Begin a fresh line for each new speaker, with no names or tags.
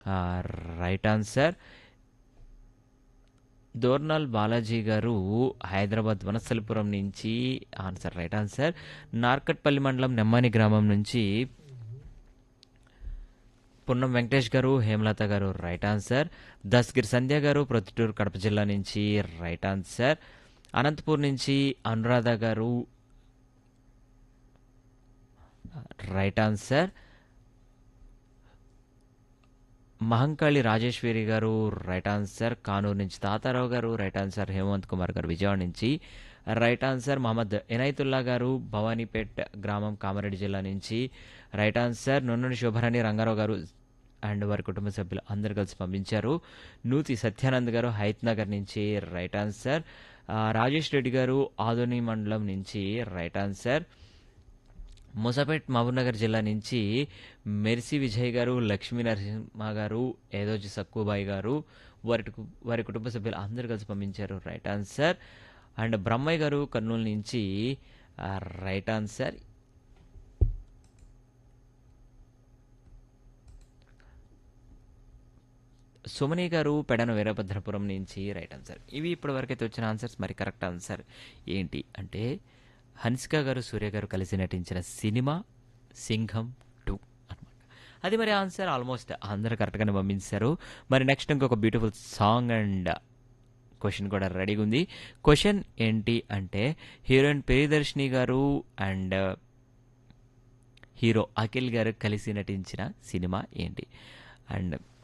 right answer Dornal Balaji గారు హైదరాబాద్ వనస్థలిపురం నుంచి answer right answer Narketpally మండలం నెమ్మాని గ్రామం నుంచి పున్నం వెంకటేష్ గారు హేమలత గారు రైట్ ఆన్సర్ దస్గిర్ సంధ్య గారు ప్రొద్దుటూరు కడప జిల్లా నుంచి రైట్ ఆన్సర్ అనంతపూర్ నుంచి అనురాధ గారు రైట్ ఆన్సర్ మహంకాళి రాజేశ్వరి గారు రైట్ ఆన్సర్ కానూరు నుంచి తాతారావు గారు రైట్ ఆన్సర్ హేమంత్ కుమార్ గారు విజయవాడ నుంచి రైట్ ఆన్సర్ మహమ్మద్ ఎనైతుల్లా గారు భవానీపేట్ గ్రామం కామారెడ్డి జిల్లా నుంచి right answer Nunnani Shobharani Rangarao garu and వారి కుటుంబ సభ్యులు అందరు కలిసి పంపించారు నూతి సత్యానంద్ గారు హైత్ నగర్ నుంచి రైట్ ఆన్సర్ ఆ, రాజేష్ రెడ్డి గారు ఆదోని మండలం నుంచి రైట్ ఆన్సర్ మూసాపేట్ మహబూబ్నగర్ జిల్లా నుంచి మెర్సీ విజయ్ గారు లక్ష్మీ నరసింహ గారు ఏదోజి సక్కుబాయి గారు వారి కు- వారి కుటుంబ సభ్యులు అందరూ కలిసి పంపించారు రైట్ ఆన్సర్ అండ్ బ్రహ్మయ్య గారు కర్నూలు నుంచి ఆ, రైట్ ఆన్సర్ సుమని గారు పెడన వీరభద్రపురం నుంచి రైట్ ఆన్సర్ ఇవి ఇప్పటి వరకైతే వచ్చిన ఆన్సర్స్ మరి కరెక్ట్ ఆన్సర్ ఏంటి అంటే హన్సిక గారు సూర్య గారు కలిసి నటించిన సినిమా సింఘం టూ అనమాట అది మరి ఆన్సర్ ఆల్మోస్ట్ అందరూ కరెక్ట్గానే పంపించారు మరి నెక్స్ట్ ఇంకొక బ్యూటిఫుల్ సాంగ్ అండ్ క్వశ్చన్ కూడా రెడీగా ఉంది క్వశ్చన్ ఏంటి అంటే హీరోయిన్ ప్రియదర్శిని గారు అండ్ హీరో అఖిల్ గారు కలిసి నటించిన సినిమా ఏంటి అండ్